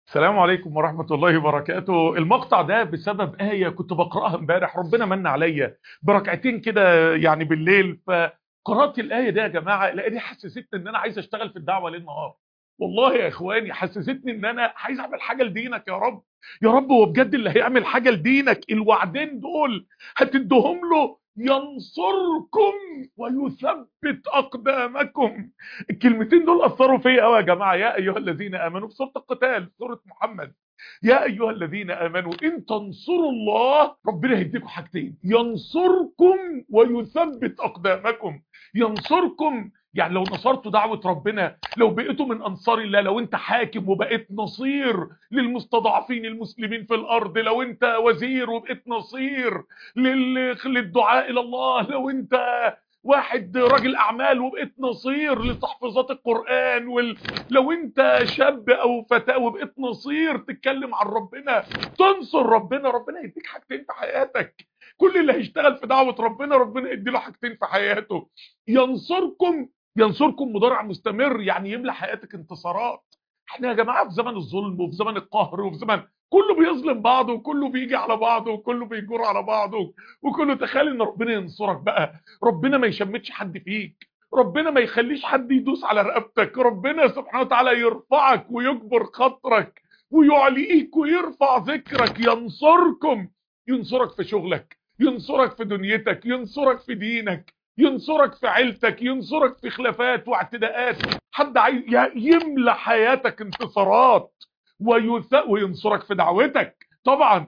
السلام عليكم ورحمة الله وبركاته المقطع ده بسبب آية كنت بقرأها امبارح ربنا من عليا بركعتين كده يعني بالليل فقرأت الآية دي يا جماعة الآية دي حسستني ان انا عايز اشتغل في الدعوة ليل نهار والله يا اخواني حسستني ان انا عايز اعمل حاجة لدينك يا رب يا رب هو بجد اللي هيعمل حاجة لدينك الوعدين دول هتدهم له ينصركم ويثبت اقدامكم الكلمتين دول اثروا فيا قوي يا جماعه يا ايها الذين امنوا في سوره القتال سوره محمد يا ايها الذين امنوا ان تنصروا الله ربنا هيديكم حاجتين ينصركم ويثبت اقدامكم ينصركم يعني لو نصرتوا دعوة ربنا لو بقيتوا من أنصار الله لو أنت حاكم وبقيت نصير للمستضعفين المسلمين في الأرض لو أنت وزير وبقيت نصير لل- للدعاء إلى الله لو أنت واحد راجل أعمال وبقيت نصير لتحفظات القرآن وال... لو أنت شاب أو فتاة وبقيت نصير تتكلم عن ربنا تنصر ربنا ربنا يديك حاجتين في حياتك كل اللي هيشتغل في دعوة ربنا ربنا يديله حاجتين في حياته ينصركم ينصركم مضارع مستمر يعني يملى حياتك انتصارات احنا يا جماعه في زمن الظلم وفي زمن القهر وفي زمن كله بيظلم بعضه وكله بيجي على بعضه وكله بيجور على بعضه وكله تخيل ان ربنا ينصرك بقى ربنا ما يشمتش حد فيك ربنا ما يخليش حد يدوس على رقبتك ربنا سبحانه وتعالى يرفعك ويكبر خاطرك ويعليك ويرفع ذكرك ينصركم ينصرك في شغلك ينصرك في دنيتك ينصرك في دينك ينصرك في عيلتك ينصرك في خلافات واعتداءات حد عايز ي- يملى حياتك انتصارات ويث... وينصرك في دعوتك طبعا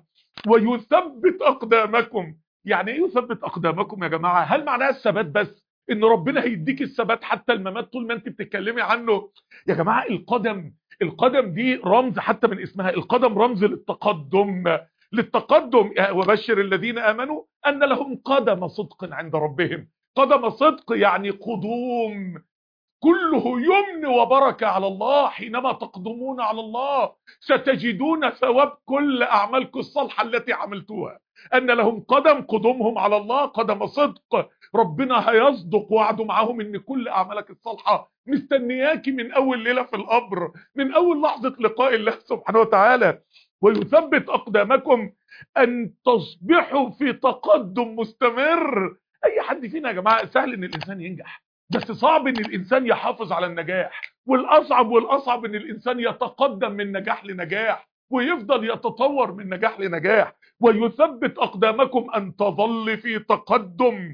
ويثبت اقدامكم يعني ايه يثبت اقدامكم يا جماعه هل معناها الثبات بس ان ربنا هيديك الثبات حتى الممات طول ما انت بتتكلمي عنه يا جماعه القدم القدم دي رمز حتى من اسمها القدم رمز للتقدم للتقدم وبشر الذين امنوا ان لهم قدم صدق عند ربهم قدم صدق يعني قدوم كله يمن وبركة على الله حينما تقدمون على الله ستجدون ثواب كل أعمالكم الصالحة التي عملتوها أن لهم قدم قدومهم على الله قدم صدق ربنا هيصدق وعده معاهم ان كل أعمالك الصالحة مستنياكي من أول ليلة في القبر من أول لحظة لقاء الله سبحانه وتعالى ويثبت أقدامكم أن تصبحوا في تقدم مستمر أي حد فينا يا جماعة سهل إن الإنسان ينجح بس صعب ان الانسان يحافظ على النجاح والاصعب والاصعب ان الانسان يتقدم من نجاح لنجاح ويفضل يتطور من نجاح لنجاح ويثبت اقدامكم ان تظل في تقدم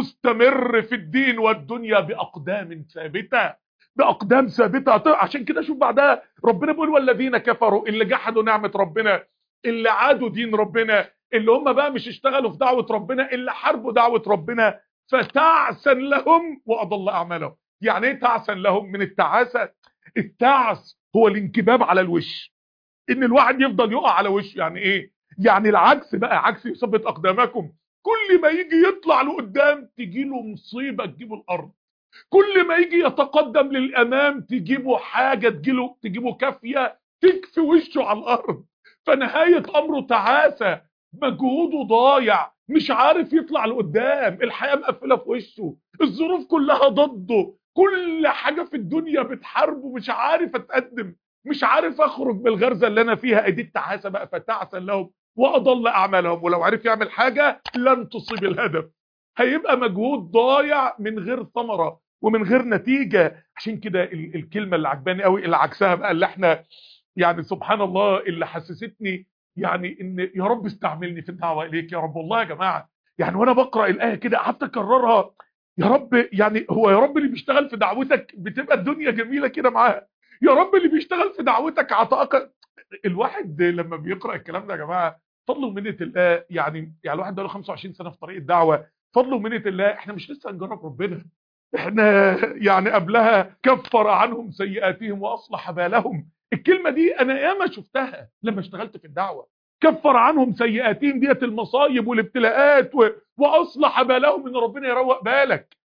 مستمر في الدين والدنيا باقدام ثابته باقدام ثابته عشان كده شوف بعدها ربنا بيقول والذين كفروا اللي جحدوا نعمه ربنا اللي عادوا دين ربنا اللي هم بقى مش اشتغلوا في دعوه ربنا اللي حاربوا دعوه ربنا فتعسا لهم واضل اعمالهم يعني ايه تعسا لهم من التعاسه التعس هو الانكباب على الوش ان الواحد يفضل يقع على وشه يعني ايه يعني العكس بقى عكس يثبت اقدامكم كل ما يجي يطلع لقدام تجي له مصيبه تجيبه الارض كل ما يجي يتقدم للامام تجيبه حاجه تجيله تجيبه كافيه تكفي وشه على الارض فنهايه امره تعاسه مجهوده ضايع مش عارف يطلع لقدام الحياه مقفله في وشه الظروف كلها ضده كل حاجه في الدنيا بتحاربه مش عارف اتقدم مش عارف اخرج من الغرزه اللي انا فيها ادي التعاسه بقى فتعسا لهم واضل اعمالهم ولو عرف يعمل حاجه لن تصيب الهدف هيبقى مجهود ضايع من غير ثمره ومن غير نتيجه عشان كده ال- الكلمه اللي عجباني قوي اللي عكسها بقى اللي احنا يعني سبحان الله اللي حسستني يعني ان يا رب استعملني في الدعوه اليك يا رب والله يا جماعه يعني وانا بقرا الايه كده قعدت اكررها يا رب يعني هو يا رب اللي بيشتغل في دعوتك بتبقى الدنيا جميله كده معاه يا رب اللي بيشتغل في دعوتك عطاءك الواحد لما بيقرا الكلام ده يا جماعه فضل ومنه الله يعني يعني الواحد بقى له 25 سنه في طريق الدعوه فضل ومنه الله احنا مش لسه هنجرب ربنا احنا يعني قبلها كفر عنهم سيئاتهم واصلح بالهم الكلمه دي انا ياما شفتها لما اشتغلت في الدعوه كفر عنهم سيئاتهم ديت المصايب والابتلاءات و... واصلح بالهم ان ربنا يروق بالك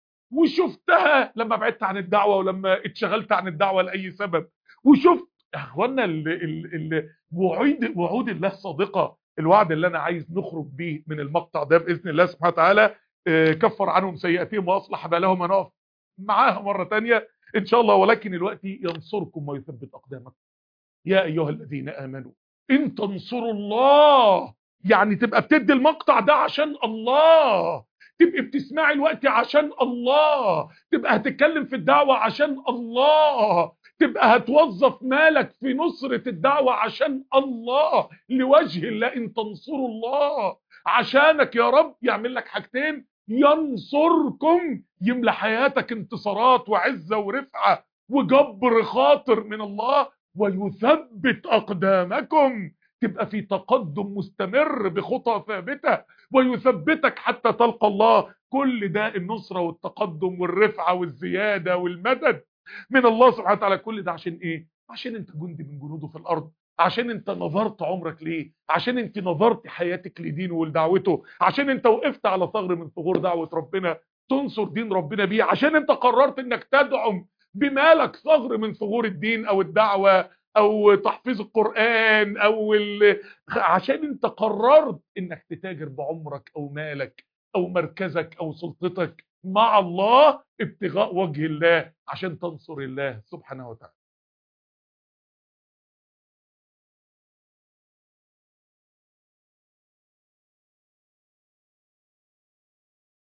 وشفتها لما بعدت عن الدعوه ولما اتشغلت عن الدعوه لاي سبب وشفت يا اخوانا ال... ال... ال... وعود وعود الله صادقه الوعد اللي انا عايز نخرج بيه من المقطع ده باذن الله سبحانه وتعالى آه، كفر عنهم سيئاتهم واصلح بالهم هنقف معاها مره تانية ان شاء الله ولكن الوقت ينصركم ويثبت اقدامكم يا ايها الذين امنوا ان تنصروا الله يعني تبقى بتدي المقطع ده عشان الله تبقى بتسمعي الوقت عشان الله تبقى هتتكلم في الدعوة عشان الله تبقى هتوظف مالك في نصرة الدعوة عشان الله لوجه الله ان تنصروا الله عشانك يا رب يعمل لك حاجتين ينصركم يملى حياتك انتصارات وعزة ورفعة وجبر خاطر من الله ويثبت أقدامكم تبقى في تقدم مستمر بخطى ثابتة ويثبتك حتى تلقى الله كل ده النصرة والتقدم والرفعة والزيادة والمدد من الله سبحانه وتعالى كل ده عشان ايه عشان انت جندي من جنوده في الارض عشان انت نظرت عمرك ليه عشان انت نظرت حياتك لدينه ولدعوته عشان انت وقفت على ثغر من ثغور دعوة ربنا تنصر دين ربنا بيه عشان انت قررت انك تدعم بمالك ثغر من ثغور الدين او الدعوة او تحفيظ القرآن او ال... عشان انت قررت انك تتاجر بعمرك او مالك او مركزك او سلطتك مع الله ابتغاء وجه الله عشان تنصر الله سبحانه وتعالى